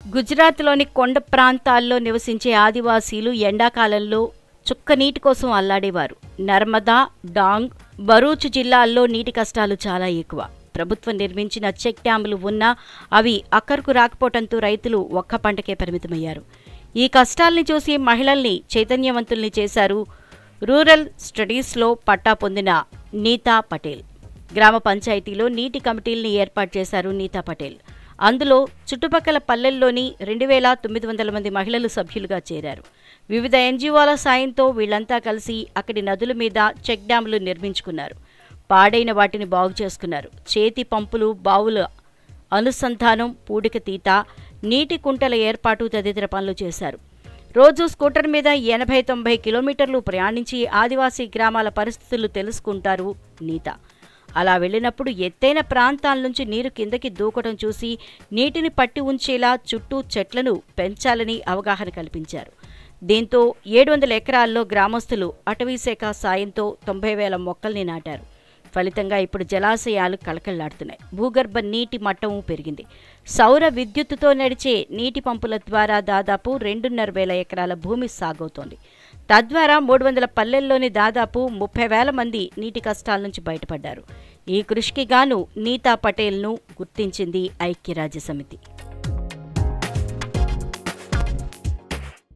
గుజరాత్లోని కొండ ప్రాంతాల్లో నివసించే ఆదివాసీలు ఎండాకాలంలో చుక్క నీటి కోసం అల్లాడేవారు నర్మదా డాంగ్ బరూచ్ జిల్లాల్లో నీటి కష్టాలు చాలా ఎక్కువ ప్రభుత్వం నిర్మించిన చెక్ డ్యాములు ఉన్నా అవి అక్కరకు రాకపోవడంతో రైతులు ఒక్క పంటకే పరిమితమయ్యారు ఈ కష్టాల్ని చూసి మహిళల్ని చైతన్యవంతుల్ని చేశారు రూరల్ స్టడీస్లో పట్టా పొందిన నీతా పటేల్ గ్రామ పంచాయతీలో నీటి కమిటీల్ని ఏర్పాటు చేశారు నీతా పటేల్ అందులో చుట్టుపక్కల పల్లెల్లోని రెండు వేల తొమ్మిది వందల మంది మహిళలు సభ్యులుగా చేరారు వివిధ ఎన్జిఓల సాయంతో వీళ్లంతా కలిసి అక్కడి నదుల మీద చెక్ డ్యాములు నిర్మించుకున్నారు పాడైన వాటిని బాగు చేసుకున్నారు చేతి పంపులు బావుల అనుసంధానం పూడిక తీత నీటి కుంటల ఏర్పాటు తదితర పనులు చేశారు రోజు స్కూటర్ మీద ఎనభై తొంభై కిలోమీటర్లు ప్రయాణించి ఆదివాసీ గ్రామాల పరిస్థితులు తెలుసుకుంటారు నీత అలా వెళ్ళినప్పుడు ఎత్తైన ప్రాంతాల నుంచి నీరు కిందకి దూకడం చూసి నీటిని పట్టి ఉంచేలా చుట్టూ చెట్లను పెంచాలని అవగాహన కల్పించారు దీంతో ఏడు వందల ఎకరాల్లో గ్రామస్తులు అటవీశాఖ సాయంతో తొంభై వేల మొక్కల్ని నాటారు ఫలితంగా ఇప్పుడు జలాశయాలు కళకళ్లాడుతున్నాయి భూగర్భ నీటి మట్టము పెరిగింది సౌర విద్యుత్తుతో నడిచే నీటి పంపుల ద్వారా దాదాపు రెండున్నర వేల ఎకరాల భూమి సాగవుతోంది తద్వారా మూడు వందల పల్లెల్లోని దాదాపు ముప్పై వేల మంది నీటి కష్టాల నుంచి బయటపడ్డారు ఈ కృషికి గాను నీతా పటేల్ను గుర్తించింది ఐక్యరాజ్య సమితి